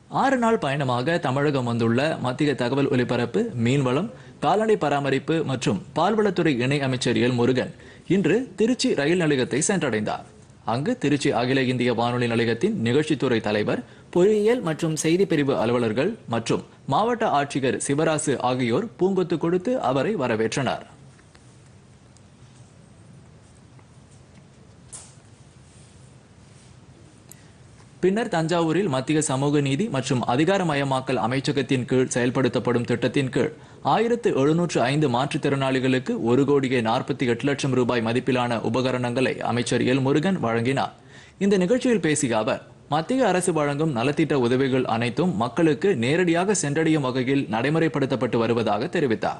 ஆறு நாள் பயணமாக தமிழகம் வந்துள்ள மத்திய தகவல் ஒலிபரப்பு மீன்வளம் கால்நடை பராமரிப்பு மற்றும் பால்வளத்துறை இணை அமைச்சர் எல் முருகன் இன்று திருச்சி ரயில் நிலையத்தை சென்றடைந்தார் அங்கு திருச்சி அகில இந்திய வானொலி நிலையத்தின் நிகழ்ச்சித்துறை தலைவர் பொறியியல் மற்றும் செய்தி பிரிவு அலுவலர்கள் மற்றும் மாவட்ட ஆட்சியர் சிவராசு ஆகியோர் பூங்கொத்து கொடுத்து அவரை வரவேற்றனர் பின்னர் தஞ்சாவூரில் மத்திய சமூக நீதி மற்றும் அதிகாரமயமாக்கல் அமைச்சகத்தின் கீழ் செயல்படுத்தப்படும் திட்டத்தின் கீழ் ஆயிரத்து எழுநூற்று ஐந்து மாற்றுத்திறனாளிகளுக்கு ஒரு கோடியே நாற்பத்தி எட்டு லட்சம் ரூபாய் மதிப்பிலான உபகரணங்களை அமைச்சர் எல் முருகன் வழங்கினார் இந்த நிகழ்ச்சியில் பேசிய அவர் மத்திய அரசு வழங்கும் நலத்திட்ட உதவிகள் அனைத்தும் மக்களுக்கு நேரடியாக சென்றடையும் வகையில் நடைமுறைப்படுத்தப்பட்டு வருவதாக தெரிவித்தார்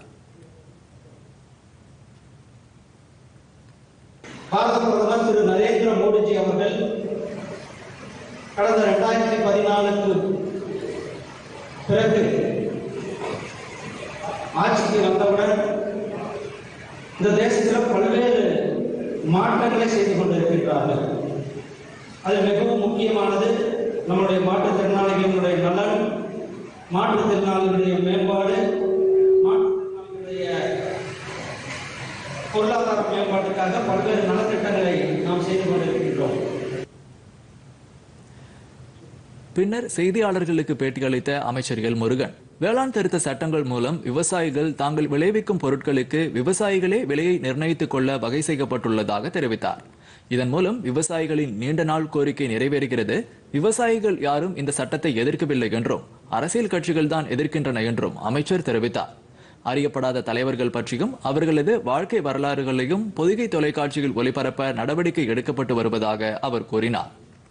பாரத பிரதமர் திரு நரேந்திர மோடிஜி அவர்கள் கடந்த ரெண்டாயிரத்தி பதினாலுக்கு பிறகு ஆட்சிக்கு வந்தவுடன் இந்த தேசத்தில் பல்வேறு மாற்றங்களை செய்து கொண்டிருக்கின்றார்கள் அது மிகவும் முக்கியமானது நம்முடைய மாற்றுத்திறனாளிகளுடைய நலன் மாற்றுத்திறனாளிகளுடைய மேம்பாடு மாற்றுத்திறனாளிகளுடைய பொருளாதார மேம்பாட்டுக்காக பல்வேறு நலத்திட்டங்களை நாம் செய்து கொண்டிருக்கின்றோம் பின்னர் செய்தியாளர்களுக்கு பேட்டியளித்த அமைச்சர் எல் முருகன் வேளாண் திருத்த சட்டங்கள் மூலம் விவசாயிகள் தாங்கள் விளைவிக்கும் பொருட்களுக்கு விவசாயிகளே விலையை நிர்ணயித்துக் கொள்ள வகை செய்யப்பட்டுள்ளதாக தெரிவித்தார் இதன் மூலம் விவசாயிகளின் நீண்ட நாள் கோரிக்கை நிறைவேறுகிறது விவசாயிகள் யாரும் இந்த சட்டத்தை எதிர்க்கவில்லை என்றும் அரசியல் கட்சிகள் தான் எதிர்க்கின்றன என்றும் அமைச்சர் தெரிவித்தார் அறியப்படாத தலைவர்கள் பற்றியும் அவர்களது வாழ்க்கை வரலாறுகளையும் பொதிகை தொலைக்காட்சியில் ஒளிபரப்ப நடவடிக்கை எடுக்கப்பட்டு வருவதாக அவர் கூறினார்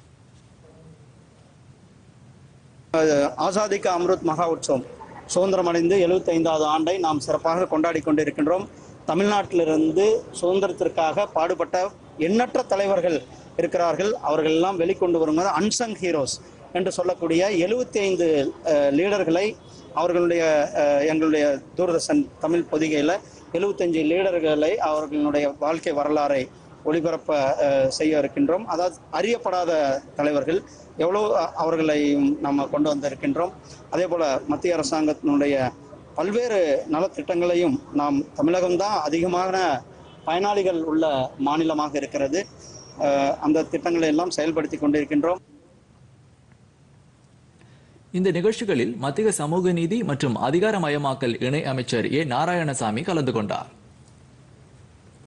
ஆசாதி கா அம்ருத் மகா உற்சவம் சுதந்திரம் அடைந்து எழுபத்தைந்தாவது ஆண்டை நாம் சிறப்பாக கொண்டாடி கொண்டிருக்கின்றோம் தமிழ்நாட்டிலிருந்து சுதந்திரத்திற்காக பாடுபட்ட எண்ணற்ற தலைவர்கள் இருக்கிறார்கள் அவர்கள் எல்லாம் வெளிக்கொண்டு வரும்போது அன்சங் ஹீரோஸ் என்று சொல்லக்கூடிய எழுபத்தி ஐந்து லீடர்களை அவர்களுடைய அஹ், எங்களுடைய தூர்தர்ஷன் தமிழ் பொதிகையில் எழுபத்தஞ்சு லீடர்களை அவர்களுடைய வாழ்க்கை வரலாறை ஒளிபரப்ப அஹ், செய்ய இருக்கின்றோம் அதாவது அறியப்படாத தலைவர்கள் எவ்வளோ அ- அவர்களை நம்ம கொண்டு வந்திருக்கின்றோம் அதே போல மத்திய அரசாங்கத்தினுடைய பல்வேறு நலத்திட்டங்களையும் நாம் தமிழகம்தான் அதிகமான பயனாளிகள் உள்ள மாநிலமாக இருக்கிறது அஹ், அந்த திட்டங்களை எல்லாம் செயல்படுத்தி கொண்டிருக்கின்றோம் இந்த நிகழ்ச்சிகளில் மத்திய சமூக நீதி மற்றும் அதிகாரமயமாக்கல் இணை அமைச்சர் ஏ நாராயணசாமி கலந்து கொண்டார்